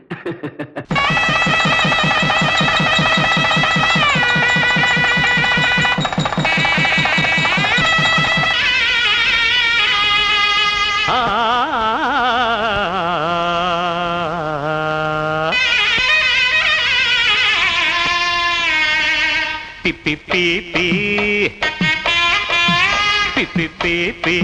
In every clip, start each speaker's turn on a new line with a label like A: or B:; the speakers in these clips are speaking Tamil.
A: பி பி பி பி பி பி பி பி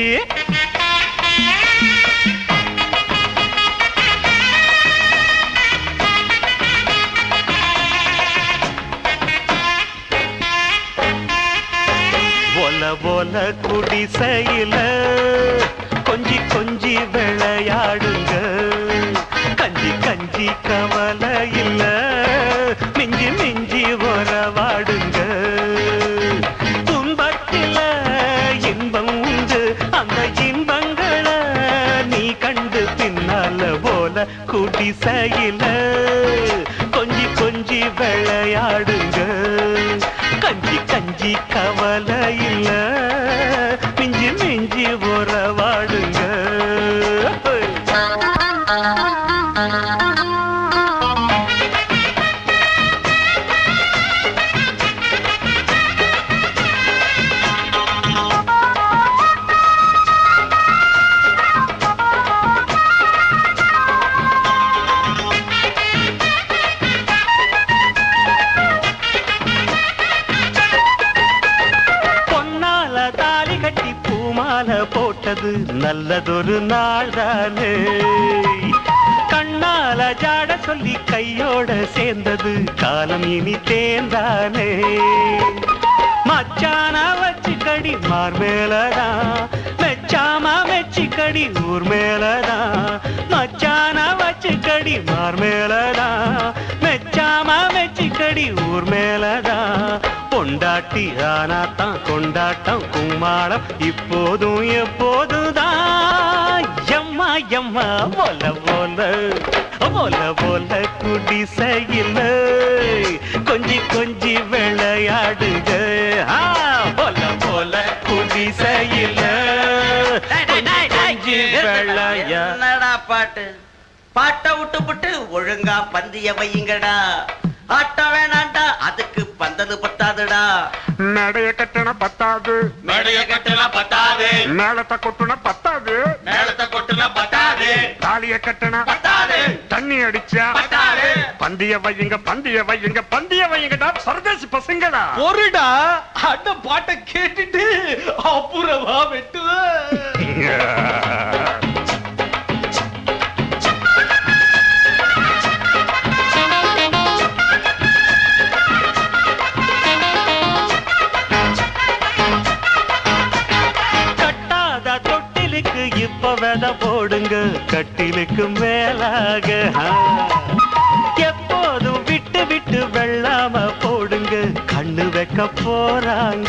A: ஒல ஒல குடிசையில கொஞ்சி கொஞ்சி விளையாடுங்க கஞ்சி கஞ்சி கவலை இல்ல மிஞ்சி மிஞ்சி உறவாடுங்க துன்பத்தில இன்பம் உண்டு அந்த இன்பங்களை நீ கண்டு பின்னால போல குடிசையில கொஞ்சி கொஞ்சி விளையாடுங்க கஞ்சி கஞ்சி கவலை இல்ல மிஞ்சி மிஞ்சி உறவாடுங்க பொன்னால தாலி கட்டி பூமால போட்டது நல்லதொரு நாள் தானே கண்ணால ஜாட சொல்லி கையோட சேர்ந்தது காலம் இனி தேர்ந்தானே மச்சான வச்சு கடி மார் மேலதான் மெச்சாம மெச்சி கடி ஊர் மேலதான் மச்சான வச்சு கடி மார் மேலதான் மெச்சாம மெச்சி கடி ஊர் மேலதான் பொண்டாட்டி ஆனாத்தான் கொண்டாட்டம் கும்மாளம் இப்போதும் எப்போதுதான் எம்மா எம்மா போல போல போல போல குடிசையில் கொஞ்சி கொஞ்சி விளையாடுங்க ஆ, போல போல குடிசையில் கொஞ்சி கொஞ்சி விளையா
B: என்னடா பாட்டு பாட்டை விட்டு விட்டு ஒழுங்கா பந்திய வையுங்கடா ஆட்டம் வேணாண்டா அதுக்கு பந்தது பத்தாதுடா
C: மேடைய கட்டண பத்தாது
B: மேடைய கட்டுனா பத்தாது
C: மேலத்தை கொட்டுன பத்தாது
B: மேலத்தை கொட்டுனா பத்தாது
C: தாலிய கட்டண
B: பத்தாது
C: தண்ணி அடிச்சா
B: பத்தாது
C: பந்திய வையுங்க பந்திய வையுங்க பந்திய வையுங்கடா பரதேசி பசங்கடா
D: பொருடா அந்த பாட்டை கேட்டுட்டு அப்புறமா வெட்டுவேன்
A: கட்டாத தொட்டிலுக்கு இப்ப வித போடுங்க கட்டிலுக்கு மேலாக ஆ. எப்போதும் விட்டு விட்டு வெள்ளாம போடுங்க கண்ணு வைக்க போறாங்க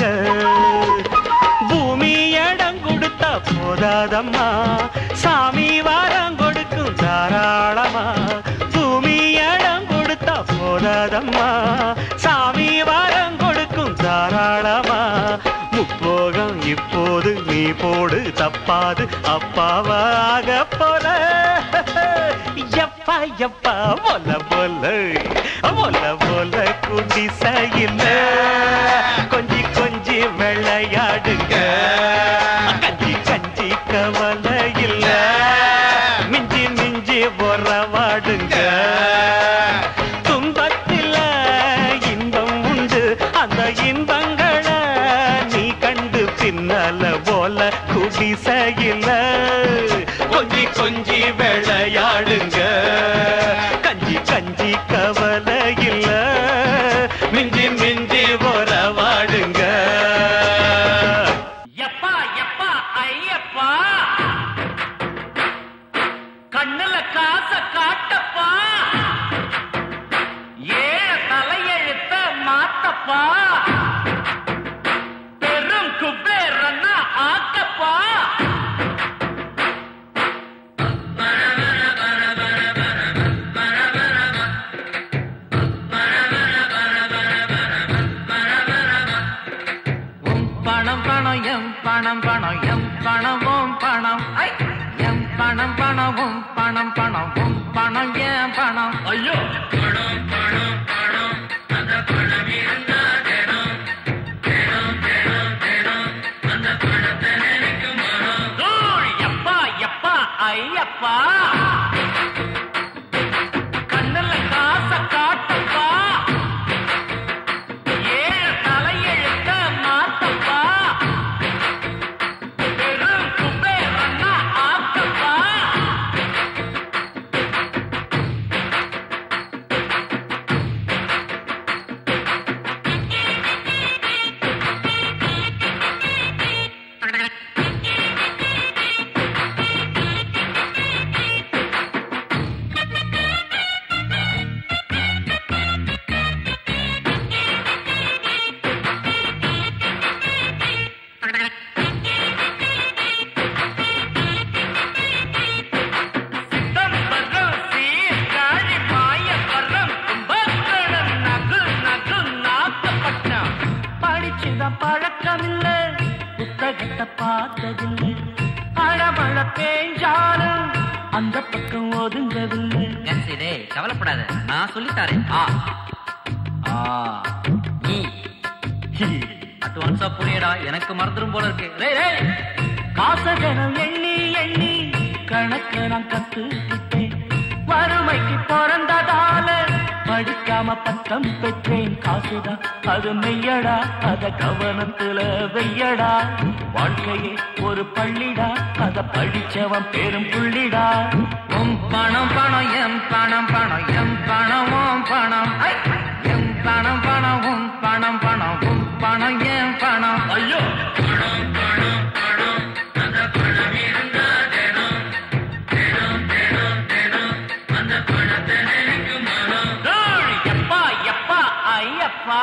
A: பூமி இடம் கொடுத்தா போதாதம்மா சாமி வாரம் கொடுக்கும் தாராளமா பூமி இடம் கொடுத்தா போதாதம்மா சாமி வாரம் கொடுக்கும் தாராளமா முப்போகம் இப்போது நீ போடு தப்பாது அப்பாவாக போல எப்பா எப்பா போல போல போல போல குடிசையில் கொஞ்சி கொஞ்சி விளையாடுங்க கஞ்சி கஞ்சி கவலை இல்ல மிஞ்சி மிஞ்சி உறவாடுங்க துன்பத்தில இன்பம் உண்டு அந்த இன்பங்களை நீ கண்டு பின்னால போல குடிசையில கொஞ்சி கொஞ்சி விளையாடுங்க கஞ்சி கஞ்சி கவலை இல்ல மிஞ்சி மிஞ்சி உறவாடுங்க
E: எப்பா எப்பா ஐயப்பா கண்ணுல காச காட்டப்பா ஏழ தலையெழுத்த மாத்தப்பா பெரும் குபேரன்னா ஆக்கப்பா உம் பணம் பணம் எம் பணம் பணம் எம் பணம் உம் பணம் ஐ! எம் பணம் பணம் உம் பணம் பணம் உம் பணம் என் பணம் பணம் ஐயோ தூள், எப்பா எப்பா ஐயப்பா கண்ணுல காச காட்டப்பா ஏழு தலையெழுத்த மாத்தப்பா பெரும் குபேரன்னா ஆக்கப்பா சித்தம் வர்றம் சீர்காழி மாய வர்றம் கும்பகோணம் நகு நகு நாகப்பட்டினம் படிச்சுதான் பழக்கமில்லை புத்தகத்தை பார்த்ததில்லை அழமழ பேஞ்சாலும் அந்த பக்கம் ஒதுங்கவில்லை
F: டே கவலைப்படாத நான் சொல்லித்தாரேன் ஆ ஆ ஈ ஹி அட்வான்ஸா புரியடா எனக்கு மறந்துடும் போல இருக்கு ரேய் ரேய்
E: காசகனம் எண்ணி எண்ணி கணக்க நான் கத்துக்கிட்டேன் வறுமைக்கு பிறந்ததால படிக்காம பட்டம் பெற்றேன் காசுதான் அது மெய்யடா அத கவனத்துல வெய்யடா வாழ்க்கையே ஒரு பள்ளிடா அத படிச்சவன் பெரும் புள்ளிடா
F: உம் பணம் பணம் எம் பணம் பணம் எம் பணம் உம் பணம் ஐ! எம் பணம் பணம் உம் பணம் பணம் உம் பணம் எம் பணம் ஐயோ
E: தூள், எப்பா எப்பா ஐயப்பா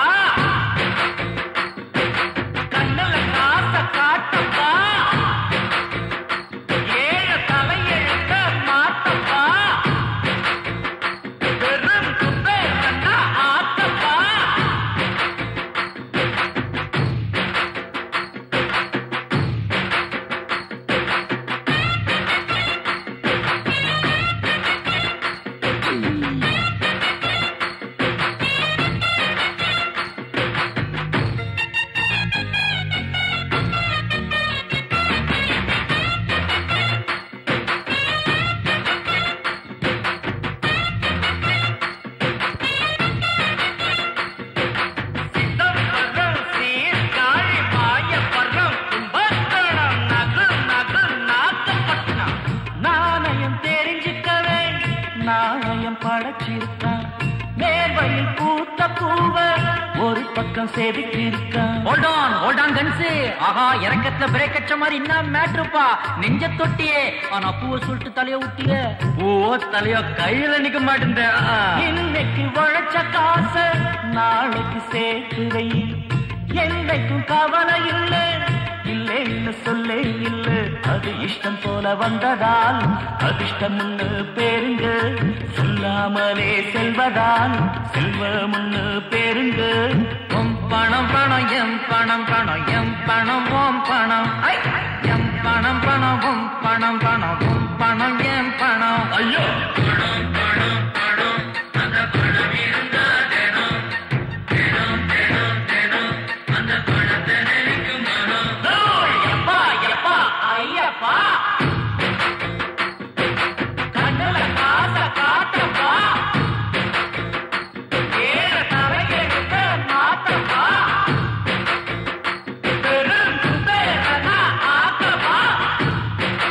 E: கண்ணுல காச காட்டப்பா ஏழு தலையெழுத்த மாத்தப்பா பெரும் குபேரன்னா ஆத்தப்பா சித்தம் வர்றம் சீர்காழி மாய வர்றம் கும்பகோணம் நகு நகு நாகப்பட்டினம் நாணயம் தெரிஞ்சுக்கவே நாணயம் படைச்சிருக்கான் மேர்வையில் பூத்த பூவ ஒரு பக்கம் செதுக்கியிருக்கான்
F: ஹோல்ட் ஆன் ஹோல்ட் ஆன் கன்ஸ் ஆஹா இறக்கத்துல பிரேக் அடிச்ச மாதிரி என்ன மேட்ருப்பா நெஞ்ச தொட்டியே ஆனா பூவை சொல்லிட்டு தலைய ஊட்டிய பூவோ தலையோ கையில நிக்க மாட்டேன்
E: இன்னைக்கு உழைச்ச காச நாளைக்கு சேர்த்து வை என்னைக்கும் கவலை இல்லை இல்லைன்னு சொல்லே இல்லை அது இஷ்டம் போல வந்ததால் அதிர்ஷ்டம்னு பேருங்க சொல்லாமலே செல்வதால் செல்வம்னு பேருங்க
F: உம் பணம் பணம் எம் பணம் பணம் எம் பணம் ஓம் பணம் ஐ! எம் பணம் பணம் உம் பணம் பணம் உம் பணம் எம் பணம் ஐயோ
E: தூள், எப்பா எப்பா ஐயப்பா கண்ணுல காச காட்டப்பா ஏழு தலையெழுத்த மாத்தப்பா பெரும் குபேரனா ஆக்கப்பா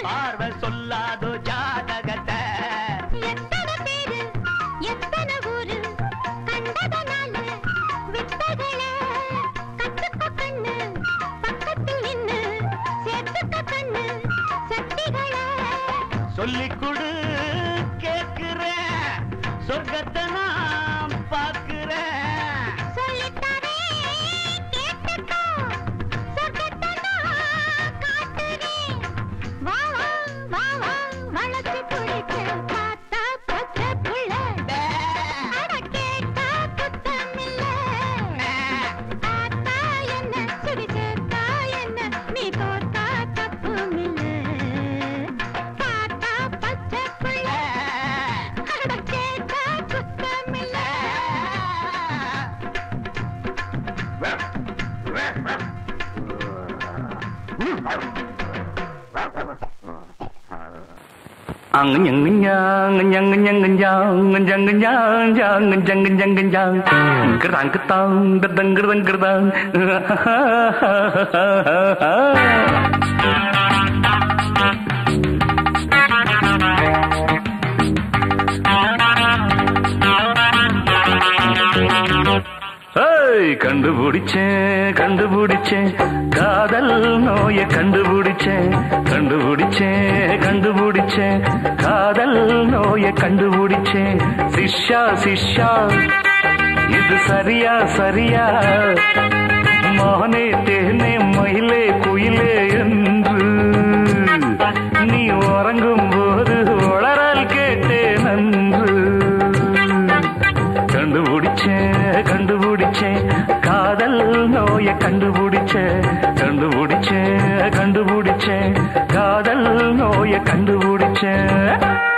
A: பார்வை சொல்லாதோ ஜாதகத்தை
G: எத்தனை பேரு எத்தனை ஊரு கண்டதனால வித்தைகள கத்துக்க கண்ணு பக்கத்தில் நின்னு சேர்த்துக்க கண்ணு சக்திகள
A: சொல்லிக் கொடு கேட்கிறேன் சொர்க்கத்தை நான் பார்க்கிறேன்
G: சொல்லித்தாரே கேட்டுக்கோ சொர்க்கத்தை நான் காட்டுறேன் வா வா வா வா வளர்ச்சி பிடிக்க பார்த்தா பச்சை புள்ள அட கேட்டா குத்தமில்ல ஆத்தா என்ன சுடி சேர்த்தா என்ன நீ தோத்தா தப்புமில்ல பார்த்தா பச்சை புள்ள அட கேட்டா குத்தமில்ல
H: ஏய், கண்டுபிடிச்சேன் கண்டுபிடிச்சேன் காதல் நோய கண்டுபிடிச்சேன் கண்டுபிடிச்சேன் கண்டுபிடிச்சேன் காதல் நோய கண்டுபிடிச்சேன் சிஷ்யா சிஷ்யா இது சரியா சரியா மானே தேனே மயிலே குயிலே என்று நீ உறங்கும் போது உளறல் கேட்டேன் நன்று கண்டுபிடிச்சேன் கண்டுபிடிச்சேன் காதல் நோய கண்டுபிடிச்சேன் கண்டுபிடிச்சேன் கண்டுபிடிச்சேன் காதல் நோய கண்டுபிடிச்சேன்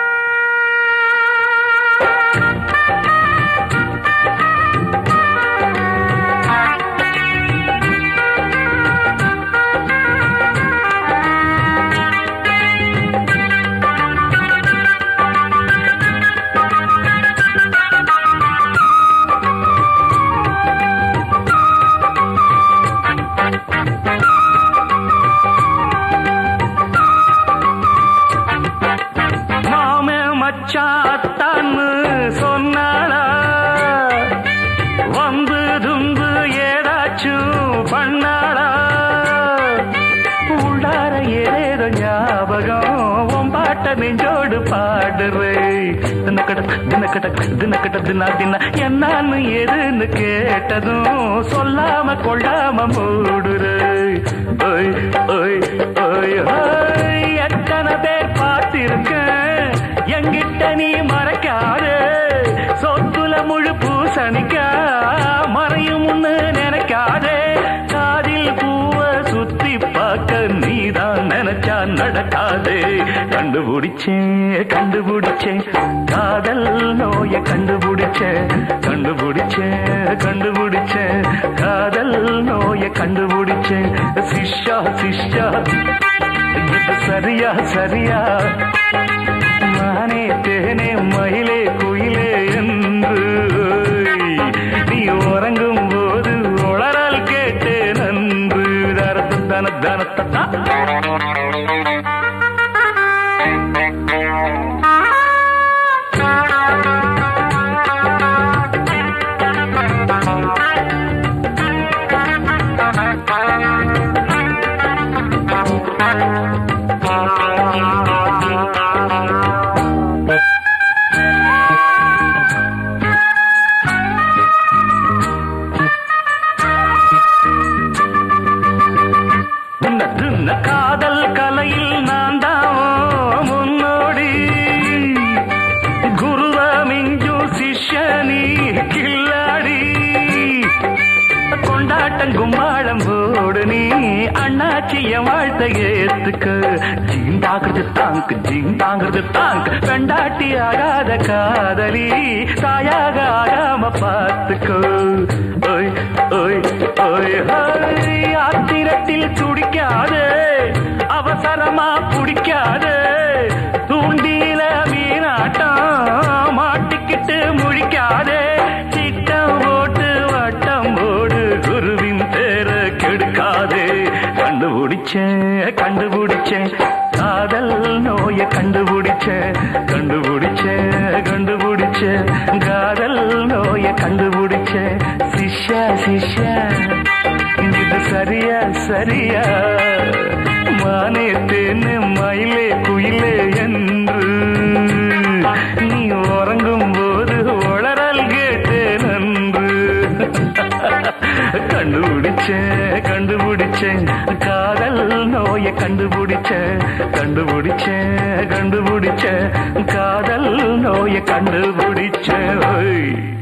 H: மாமே மச்சாத்தான்னு சொன்னாளா வந்து தும்பு ஏதாச்சும் பண்ணாளா உள்ளார ஏதேதோ ஞாபகம் உன் பாட்ட நெஞ்சோடு பாடுறே தினக்கட தினக்கட தினக்கட தினா தின என்னன்னு எதுன்னு கேட்டதும் சொல்லாம கொள்ளாம மூடுறே ஓய் ஓய் ஓய் ஓய் எத்தனை பேர் பார்த்திருக்கேன் எங்கிட்ட நீ மறைக்காதே சொத்துல முழு பூசணிக்கா மறையும் முன்னு நினைக்காதே காதில் பூவ சுத்தி பார்க்க நீதான் நினைச்சா நடக்காதே கண்டுபிடிச்சேன் கண்டுபிடிச்சேன் காதல் நோய கண்டுபிடிச்சேன் கண்டுபிடிச்சேன் கண்டுபிடிச்சேன் காதல் நோய கண்டுபிடிச்சேன் சிஷ்யா சிஷ்யா இது சரியா சரியா மானே தேனே மயிலே குயிலே என்று நீ உறங்கும் போது உளறல் கேட்டே நன்று தரத்து தன தனத்தா தின்ன தின்ன காதல் கலையில் நான் தான் முன்னோடி குருவ மிஞ்சும் சிஷ்யனி கில்லாடி கொண்டாட்டம் கும்மாளம் போடு நீ அண்ணாச்சிய வாழ்த்த ஏத்துக்க ஜீந்தாங்கிறது தாங்கு ஜீந்தாங்கிறது தாங்கு பெண்டாட்டி ஆகாத காதலி தாயாக ஆகாம பார்த்துக்கோ ஓய் ஓய் ஓய் ஓய் ஆத்திரத்தில் துடிக்காதே அவசரமா பிடிக்காதே தூண்டில மீனாட்டம் மாட்டிக்கிட்டு முழிக்காதே சிட்டம் போட்டு வட்டம் போடு குருவின் பேர கெடுக்காதே கண்டுபிடிச்சேன் கண்டுபிடிச்சேன் காதல் நோய கண்டுபிடிச்ச கண்டுபிடிச்ச கண்டுபிடிச்ச காதல் நோய கண்டுபிடிச்ச சிஷ்யா சிஷ்யா இது சரியா சரியா மானே தேனு மயிலே குயிலே என்று நீ உறங்கும் போது உளறல் கேட்டேன் நன்று கண்டுபிடிச்சேன் கண்டுபிடிச்சேன் காதல் நோய கண்டுபிடிச்சேன் கண்டுபிடிச்சேன் கண்டுபிடிச்சேன் காதல் நோய கண்டுபிடிச்சேன் ஓய்